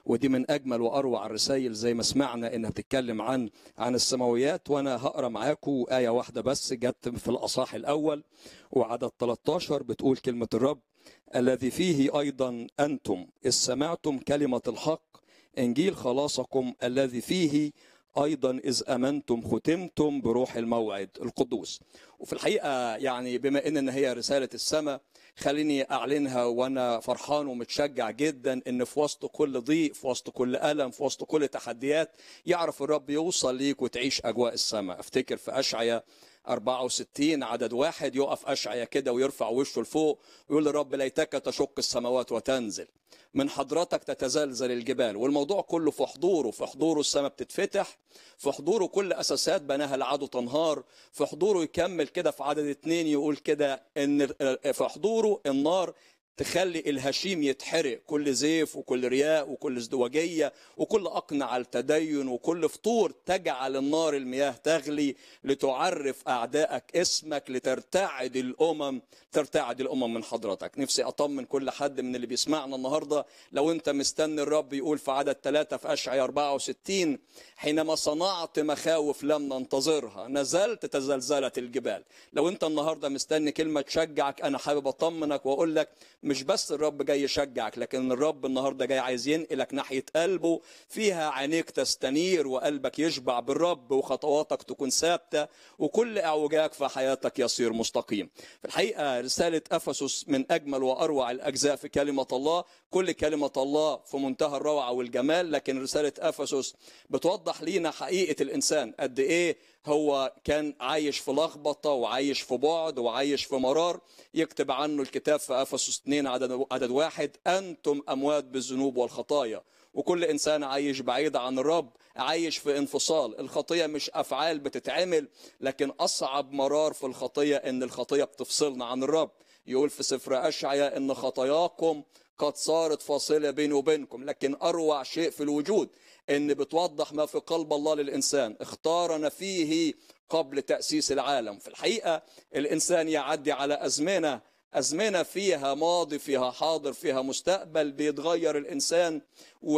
ودي من اجمل واروع الرسائل زي ما سمعنا انها بتتكلم عن عن السماويات وانا هقرا معاكم ايه واحده بس جت في الاصحاح الاول وعدد 13 بتقول كلمه الرب الذي فيه ايضا انتم اذ سمعتم كلمه الحق انجيل خلاصكم الذي فيه ايضا اذ امنتم ختمتم بروح الموعد القدوس وفي الحقيقه يعني بما ان هي رساله السماء خليني اعلنها وانا فرحان ومتشجع جدا ان في وسط كل ضيق في وسط كل الم في وسط كل تحديات يعرف الرب يوصل ليك وتعيش اجواء السماء افتكر في اشعيا 64 عدد واحد يقف أشعيا كده ويرفع وشه لفوق ويقول لرب ليتك تشق السماوات وتنزل من حضرتك تتزلزل الجبال والموضوع كله في حضوره في حضوره السماء بتتفتح في حضوره كل أساسات بناها العدو تنهار في حضوره يكمل كده في عدد اتنين يقول كده إن في حضوره النار تخلي الهشيم يتحرق كل زيف وكل رياء وكل ازدواجية وكل أقنع التدين وكل فطور تجعل النار المياه تغلي لتعرف أعدائك اسمك لترتعد الأمم ترتعد الأمم من حضرتك نفسي أطمن كل حد من اللي بيسمعنا النهاردة لو أنت مستني الرب يقول في عدد ثلاثة في أشعياء 64 حينما صنعت مخاوف لم ننتظرها نزلت تزلزلت الجبال لو أنت النهاردة مستني كلمة تشجعك أنا حابب أطمنك وأقول لك مش بس الرب جاي يشجعك لكن الرب النهارده جاي عايز ينقلك ناحيه قلبه فيها عينيك تستنير وقلبك يشبع بالرب وخطواتك تكون ثابته وكل اعوجاجك في حياتك يصير مستقيم. في الحقيقه رساله افسس من اجمل واروع الاجزاء في كلمه الله، كل كلمه الله في منتهى الروعه والجمال لكن رساله افسس بتوضح لينا حقيقه الانسان قد ايه هو كان عايش في لخبطه وعايش في بعد وعايش في مرار يكتب عنه الكتاب في افسس 2 عدد عدد واحد انتم اموات بالذنوب والخطايا وكل انسان عايش بعيد عن الرب عايش في انفصال الخطيه مش افعال بتتعمل لكن اصعب مرار في الخطيه ان الخطيه بتفصلنا عن الرب يقول في سفر اشعيا ان خطاياكم قد صارت فاصله بيني وبينكم لكن اروع شيء في الوجود ان بتوضح ما في قلب الله للانسان اختارنا فيه قبل تاسيس العالم في الحقيقه الانسان يعدي على ازمنه ازمنه فيها ماضي فيها حاضر فيها مستقبل بيتغير الانسان و...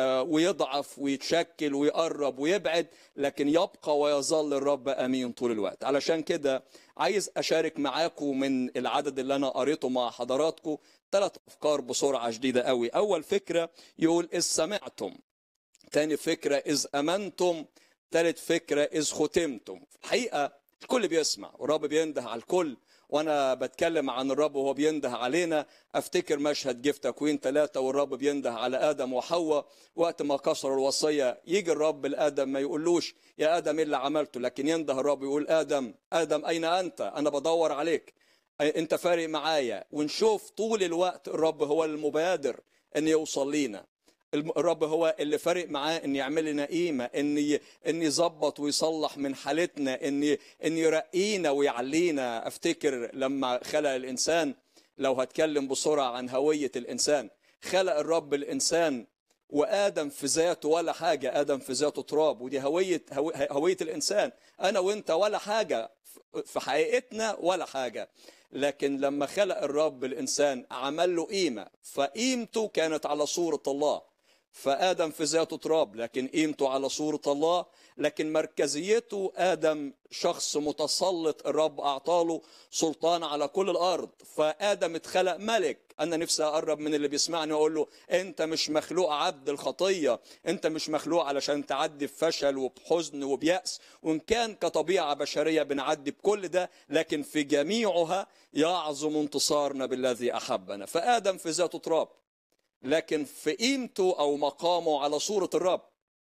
ويضعف ويتشكل ويقرب ويبعد لكن يبقى ويظل الرب امين طول الوقت علشان كده عايز اشارك معاكم من العدد اللي انا قريته مع حضراتكم ثلاث افكار بسرعه شديده قوي اول فكره يقول اذ سمعتم تاني فكره اذ امنتم ثالث فكره اذ ختمتم في الحقيقه الكل بيسمع والرب بينده على الكل وانا بتكلم عن الرب وهو بينده علينا افتكر مشهد جه في تكوين ثلاثة والرب بينده على ادم وحواء وقت ما كسروا الوصيه يجي الرب لادم ما يقولوش يا ادم ايه اللي عملته لكن ينده الرب يقول ادم ادم اين انت انا بدور عليك انت فارق معايا ونشوف طول الوقت الرب هو المبادر ان يوصل لينا الرب هو اللي فارق معاه ان يعمل لنا قيمه ان ان يظبط ويصلح من حالتنا ان ان يرقينا ويعلينا افتكر لما خلق الانسان لو هتكلم بسرعه عن هويه الانسان خلق الرب الانسان وادم في ذاته ولا حاجه ادم في ذاته تراب ودي هويه هويه الانسان انا وانت ولا حاجه في حقيقتنا ولا حاجه لكن لما خلق الرب الانسان عمل له قيمه فقيمته كانت على صوره الله فآدم في ذاته تراب لكن قيمته على صورة الله لكن مركزيته آدم شخص متسلط الرب أعطاله سلطان على كل الأرض فآدم اتخلق ملك أنا نفسي أقرب من اللي بيسمعني وأقول له أنت مش مخلوق عبد الخطية أنت مش مخلوق علشان تعدي بفشل وبحزن وبيأس وإن كان كطبيعة بشرية بنعدي بكل ده لكن في جميعها يعظم انتصارنا بالذي أحبنا فآدم في ذاته تراب لكن في قيمته او مقامه على صوره الرب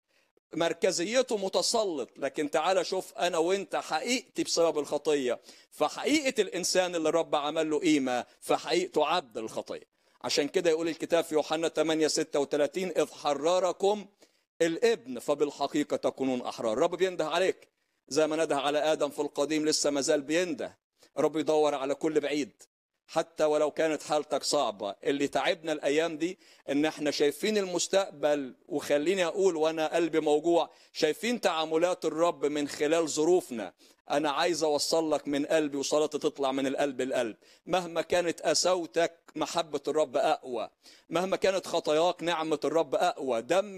مركزيته متسلط لكن تعالى شوف انا وانت حقيقتي بسبب الخطيه فحقيقه الانسان اللي الرب عمل له قيمه فحقيقته عبد الخطيه عشان كده يقول الكتاب في يوحنا 8 36 اذ حرركم الابن فبالحقيقه تكونون احرار الرب بينده عليك زي ما نده على ادم في القديم لسه ما زال بينده الرب يدور على كل بعيد حتى ولو كانت حالتك صعبة اللي تعبنا الأيام دي إن احنا شايفين المستقبل وخليني أقول وأنا قلبي موجوع شايفين تعاملات الرب من خلال ظروفنا أنا عايز أوصل لك من قلبي وصلاتي تطلع من القلب القلب مهما كانت قساوتك محبة الرب أقوى مهما كانت خطاياك نعمة الرب أقوى دم